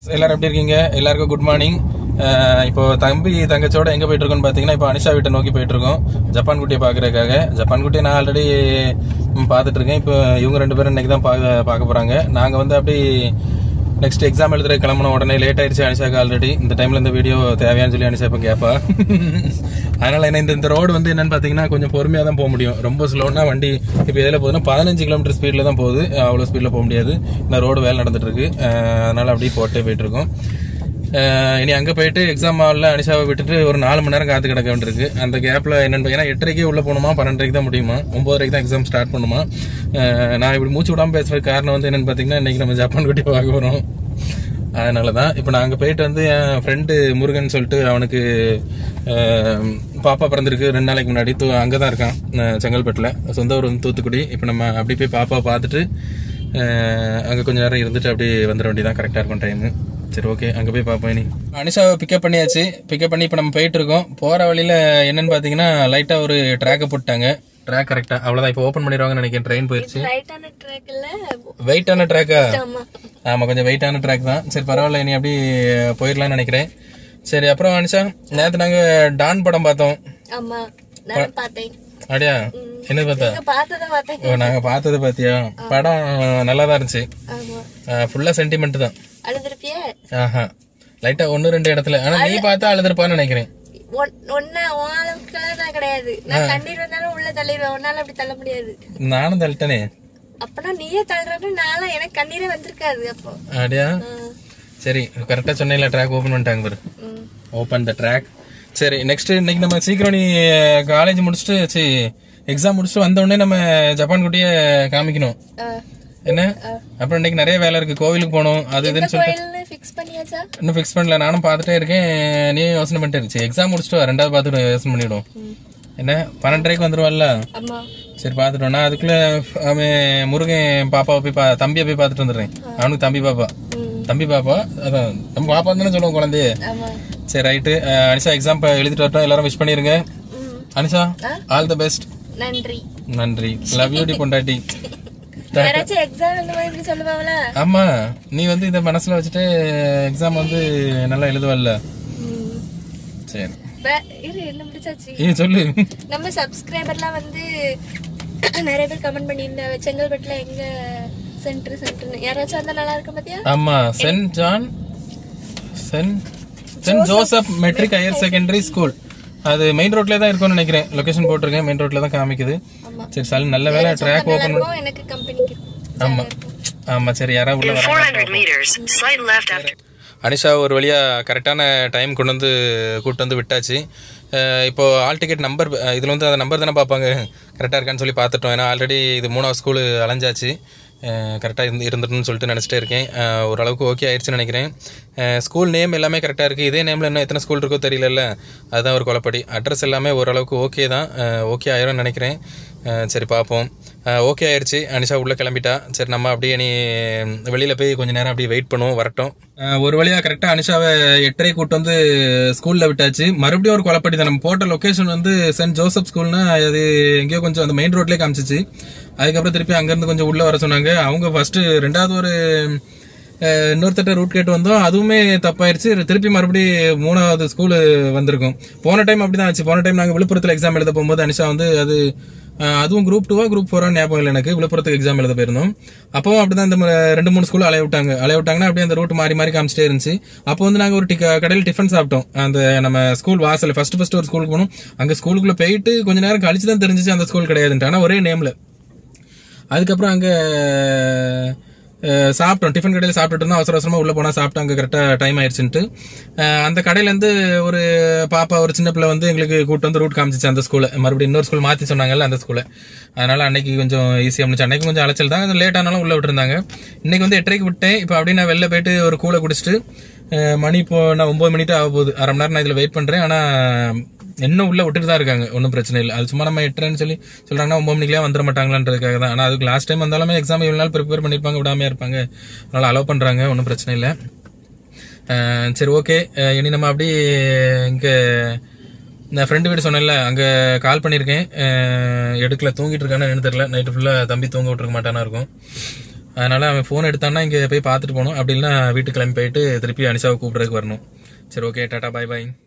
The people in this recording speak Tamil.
எல்லாரும் எப்படி இருக்கீங்க எல்லாருக்கும் குட் மார்னிங் இப்போ தம்பி தங்கச்சோட எங்க போயிட்டு இருக்கோம்னு பாத்தீங்கன்னா இப்போ அனிஷா வீட்டை நோக்கி போயிட்டு இருக்கோம் ஜப்பான் குட்டியை பாக்குறதுக்காக ஜப்பான் குட்டியை நான் ஆல்ரெடி பார்த்துட்டு இருக்கேன் இப்போ இவங்க ரெண்டு பேரும் இன்னைக்கு தான் பார்க்க பார்க்க போறாங்க நாங்க வந்து அப்படி நெக்ஸ்ட் எக்ஸாம் எழுதுற கிளம்பணும் உடனே லேட் ஆயிடுச்சு அனிஷாக்கு ஆல்ரெடி இந்த டைம்ல இந்த வீடியோ தேவையான்னு சொல்லி அனிஷா இப்போ கேட்பா அதனால என்ன இந்த இந்த ரோடு வந்து என்னன்னு பாத்தீங்கன்னா கொஞ்சம் பொறுமையா தான் போக முடியும் ரொம்ப ஸ்லோனா வண்டி இப்போ எதில் போகுதுன்னா பதினஞ்சு கிலோமீட்டர் ஸ்பீட்ல தான் போகுது அவ்வளோ ஸ்பீட்ல போக முடியாது இந்த ரோடு வேலை நடந்துட்டு இருக்கு அஹ் அதனால அப்படியே போட்டே போயிட்டு இருக்கோம் அஹ் இனி அங்க போயிட்டு எக்ஸாம் ஹாலில் அனிஷாவை விட்டுட்டு ஒரு நாலு மணி நேரம் காத்து கிடக்க வேண்டியிருக்கு அந்த கேப்ல என்னன்னு ஏன்னா எட்டரைக்கே உள்ள போகணுமா பன்னெண்டரைக்கு தான் முடியுமா ஒன்பதரைக்கு தான் எக்ஸாம் ஸ்டார்ட் பண்ணுமா அஹ் நான் இப்படி மூச்சு விடாம பேசுறதுக்கு காரணம் வந்து என்னன்னு பாத்தீங்கன்னா இன்னைக்கு நம்ம ஜப்பான் குட்டி பார்க்க போறோம் அதனால தான் இப்போ நான் அங்கே போயிட்டு வந்து என் ஃப்ரெண்டு முருகன் சொல்லிட்டு அவனுக்கு அஹ், பாப்பா பிறந்திருக்கு ரெண்டு நாளைக்கு முன்னாடி தூ அங்கே தான் இருக்கான் அஹ், செங்கல்பட்டில் சொந்த ஊர் வந்து தூத்துக்குடி இப்போ நம்ம அப்படி போய் பாப்பா பார்த்துட்டு அங்கே கொஞ்ச நேரம் இருந்துட்டு அப்படியே வந்துட வேண்டியதான் கரெக்டாக இருக்கும் டைமு சரி ஓகே அங்கே போய் பார்ப்போம் இனி அனிஷாவை பிக்கப் பண்ணியாச்சு பிக்கப் பண்ணி இப்போ நம்ம போயிட்டு இருக்கோம் போகிற வழியில் என்னன்னு பார்த்தீங்கன்னா லைட்டாக ஒரு ட்ராக்கை போட்டாங்க ட்ராக் கரெக்டாக அவ்வளோதான் இப்போ ஓப்பன் பண்ணிடுவாங்கன்னு நினைக்கிறேன் ட்ரெயின் போயிடுச்சு ரைட்டான ட்ராக்ல வெயிட்டான ட்ராக்கா ஆமா ஆமா கொஞ்சம் வெயிட்டான ட்ராக் தான் சரி பரவாயில்ல இனி அப்படி போயிடலாம்னு நினைக்கிறேன் சரி அப்புறம் அனிஷா நேத்து நாங்க டான் படம் பார்த்தோம் ஆமா நான் பார்த்தேன் அப்படியா என்ன பார்த்தா நீங்க பார்த்தத பார்த்தேன் ஓ நாங்க பார்த்தது பாத்தியா படம் நல்லா தான் இருந்துச்சு ஆமா ஃபுல்லா சென்டிமெண்ட் தான் அழுதுருப்பிய ஆஹா லைட்டா ஒன்னு ரெண்டு இடத்துல ஆனா நீ பார்த்தா அழுதுருப்பான்னு நினைக்கிறேன் ஒன்ன அளவுக்கு நான் கிடையாது நான் கண்ணீர் வந்தாலும் உள்ள தள்ளிடுவேன் உன்னால அப்படி தள்ள முடியாது நானும் தள்ளிட்டனே அப்பனா நீயே தள்ளுறப்ப நானும் எனக்கு கண்ணீரே வந்திருக்காது அப்போ அப்படியா ம், சரி கரெக்டா சொன்னீங்களா ட்ராக் ஓபன் பண்ணிட்டாங்க பாரு ம். ஓப்பன் த ட்ராக் சரி நெக்ஸ்ட் இன்னைக்கு நம்ம சீக்கிரம் நீ காலேஜ் முடிச்சுட்டு சரி எக்ஸாம் முடிச்சுட்டு வந்த உடனே நம்ம ஜப்பான் குட்டிய காமிக்கணும் ஆ, என்ன அப்புறம் இன்னைக்கு நிறைய வேலை இருக்கு கோவிலுக்கு போகணும் அது இதுன்னு சொல்லிட்டு கோயில்னு ஃபிக்ஸ் பண்ணியாச்சா இன்னும் ஃபிக்ஸ் பண்ணல நானும் பார்த்துட்டே இருக்கேன் நீ யோசனை பண்ணிட்டு இருந்துச்சு எக்ஸாம் முடிச்சுட்டு வா, ரெண்டாவது பார்த்துட்டு யோசனை பண்ணிவிடும் ம். என்ன பன்னெண்டரைக்கு வந்துருவான்ல ஆமா சரி பார்த்துட்டோம் நான் அதுக்குள்ள அவன் முருகன் பாப்பாவை போய் பா தம்பியை போய் பார்த்துட்டு வந்துடுறேன் அவனுக்கு தம்பி பாப்பா ம், தம்பி பாப்பா அதான் நம்ம பாப்பா தானே சொல்லுவோம் குழந்தைய ஆமா சரி ரைட்டு அனிஷா எக்ஸாம் எழுதிட்டு வரட்டும் எல்லாரும் விஷ் பண்ணிருங்க ம், அனிஷா ஆல் தி பெஸ்ட் நன்றி நன்றி லவ் யூ டி பொண்டாட்டி யாராச்சும் எக்ஸாம் இந்த மாதிரி சொல்லுவாங்கள ஆமா நீ வந்து இத மனசுல வச்சுட்டு எக்ஸாம் வந்து நல்லா எழுதுவல்ல சரி இரு என்ன முடிச்சாச்சு ஏ சொல்லு நம்ம சப்ஸ்கிரைபர்லாம் வந்து நிறைய பேர் கமெண்ட் பண்ணியிருந்தாங்க செங்கல்பட்டுல எங்க சென்டர் சென்டர்னு யாராச்சும் வந்தா நல்லா இருக்கும் பாத்தியா ஆமா saint John saint saint Joseph matric higher secondary school அது மெயின் ரோட்ல தான் இருக்கும்னு நினைக்கிறேன் லொகேஷன் போட்டிருக்கேன் மெயின் ரோட்ல தான் காமிக்குது ஆமா சரி சரி நல்ல வேலை ட்ராக் நல்லா ஓபன் இருக்கும் எனக்கு கம்பெனிக்கு ஆமா ஆமா சரி யாராவது உள்ள வர 400 meters, slight left after. Anisha ஒரு வழியா கரெக்டான டைம் கொண்டு வந்து கூட்டு வந்து விட்டாச்சு அஹ் இப்போ ஆல் டிக்கெட் நம்பர் இதில் வந்து அந்த நம்பர் தானே பார்ப்பாங்க கரெக்டாக இருக்கான்னு சொல்லி பார்த்துட்டோம் ஏன்னா ஆல்ரெடி இது மூணாவது ஸ்கூலு அலைஞ்சாச்சு கரெக்டாக இருந்து இருந்துட்டுன்னு சொல்லிட்டு நினச்சிட்டே இருக்கேன் அஹ் ஓரளவுக்கு ஓகே ஆயிடுச்சுன்னு நினைக்கிறேன் ஸ்கூல் நேம் எல்லாமே கரெக்டாக இருக்குது இதே நேமில் இன்னும் எத்தனை ஸ்கூல் இருக்கோ தெரியலல்ல அதுதான் ஒரு குழப்படி அட்ரஸ் எல்லாமே ஓரளவுக்கு ஓகே தான் ஓகே ஆயிரும்னு நினைக்கிறேன் அஹ் சரி பார்ப்போம் ஓகே ஆயிடுச்சு அனிஷா உள்ளே கிளம்பிட்டா சரி நம்ம அப்படியே நீ வெளியில் போய் கொஞ்ச நேரம் அப்படியே வெயிட் பண்ணுவோம் வரட்டும் அஹ் ஒரு வழியாக கரெக்டாக அனிஷாவை எட்டரை கூட்டு வந்து ஸ்கூலில் விட்டாச்சு மறுபடியும் ஒரு குழப்படி தான் நம்ம போட்ட லொக்கேஷன் வந்து சென்ட் ஜோசப் ஸ்கூல்னா அது எங்கேயோ கொஞ்சம் அந்த மெயின் ரோட்லேயே காமிச்சிச்சு அதுக்கப்புறம் திருப்பி அங்கேருந்து கொஞ்சம் உள்ளே வர சொன்னாங்க அவங்க ஃபர்ஸ்ட் ரெண்டாவது ஒரு அஹ், இன்னொருத்தட்ட ரூட் கேட்டு வந்தோம் அதுவுமே தப்பாயிருச்சு திருப்பி மறுபடியும் மூணாவது ஸ்கூலு வந்திருக்கும் போன டைம் அப்படிதான் ஆச்சு போன டைம் நாங்கள் விழுப்புரத்தில் எக்ஸாம் எழுத போகும்போது அனிஷா வந்து அது அஹ், அதுவும் குரூப் டூவா குரூப் ஃபோரா ஞாபகம் இல்லை எனக்கு விழுப்புரத்துக்கு எக்ஸாம் எழுத போயிருந்தோம் அப்பவும் அப்படிதான் இந்த ம- ரெண்டு மூணு ஸ்கூல் அலைய விட்டாங்க அலைய விட்டாங்கன்னா அப்படியே அந்த ரூட் மாறி மாறி காமிச்சிட்டே இருந்துச்சு அப்போ வந்து நாங்கள் ஒரு டிக்க கடையில் டிஃபன் சாப்பிட்டோம் அந்த நம்ம ஸ்கூல் வாசல் ஃபர்ஸ்ட் ஃபர்ஸ்ட் ஒரு ஸ்கூலுக்கு போனோம் அங்கே ஸ்கூலுக்குள்ள போயிட்டு கொஞ்ச நேரம் கழிச்சு தான் தெரிஞ்சிச்சு அந்த ஸ்கூல் கிடையாதுன்ட்டு ஆனால் ஒரே நேம்ல அதுக்கப்புறம் அங்க அஹ், சாப்பிட்டோம் டிஃபன் கடையில் சாப்பிட்டுட்டு இருந்தோம் அவசர அவசரமா உள்ள போனா சாப்பிட்டோம் அங்க கரெக்டா டைம் ஆயிடுச்சுன்ட்டு அஹ், அந்த கடையில இருந்து ஒரு பாப்பா ஒரு சின்ன பிள்ளை வந்து எங்களுக்கு கூட்டு வந்து ரூட் காமிச்சிச்சு அந்த ஸ்கூலை மறுபடியும் இன்னொரு ஸ்கூல் மாத்தி சொன்னாங்கல்ல அந்த ஸ்கூலை அதனால அன்னைக்கு கொஞ்சம் ஈஸியா முடிச்சு அன்னைக்கு கொஞ்சம் அலைச்சல் தான் லேட் ஆனாலும் உள்ள விட்டுருந்தாங்க இன்னைக்கு வந்து எட்டரைக்கு விட்டேன் இப்போ அப்படியே நான் வெளில போயிட்டு ஒரு கூலை குடிச்சிட்டு அஹ், மணி இப்போ நான் ஒன்பது மணிட்டு ஆக போகுது அரை மணி நேரம் நான் இதுல வெயிட் பண்றேன் ஆனா இன்னும் உள்ள விட்டுட்டு தான் இருக்காங்க ஒன்றும் பிரச்சனை இல்லை அது சும்மா நம்ம எட்டுறேன்னு சொல்லி சொல்றாங்கன்னா ஒன்பது மணிக்கெல்லாம் வந்துட மாட்டாங்களான்றதுக்காக தான் ஆனால் அதுக்கு லாஸ்ட் டைம் வந்தாலுமே எக்ஸாம் இவ்வளோ நாள் ப்ரிப்பேர் பண்ணியிருப்பாங்க விடாம இருப்பாங்க அதனால அலோவ் பண்றாங்க ஒன்றும் பிரச்சனை இல்லை அஹ் சரி ஓகே இனி நம்ம அப்படி இங்கே நான் ஃப்ரெண்டு வீடு சொன்னேன்ல அங்கே கால் பண்ணியிருக்கேன் அஹ் எடுக்கல தூங்கிட்டு இருக்கானு என்ன தெரியல நைட்டு ஃபுல்லாக தம்பி தூங்க விட்டுருக்க மாட்டானா இருக்கும் அதனால் அவன் ஃபோன் எடுத்தான்னா இங்கே போய் பார்த்துட்டு போகணும் அப்படி இல்லைன்னா வீட்டுக்கு கிளம்பி போயிட்டு திருப்பி அனிஷாவை கூப்பிட்றதுக்கு வரணும் சரி ஓகே டாட்டா பாய் பாய்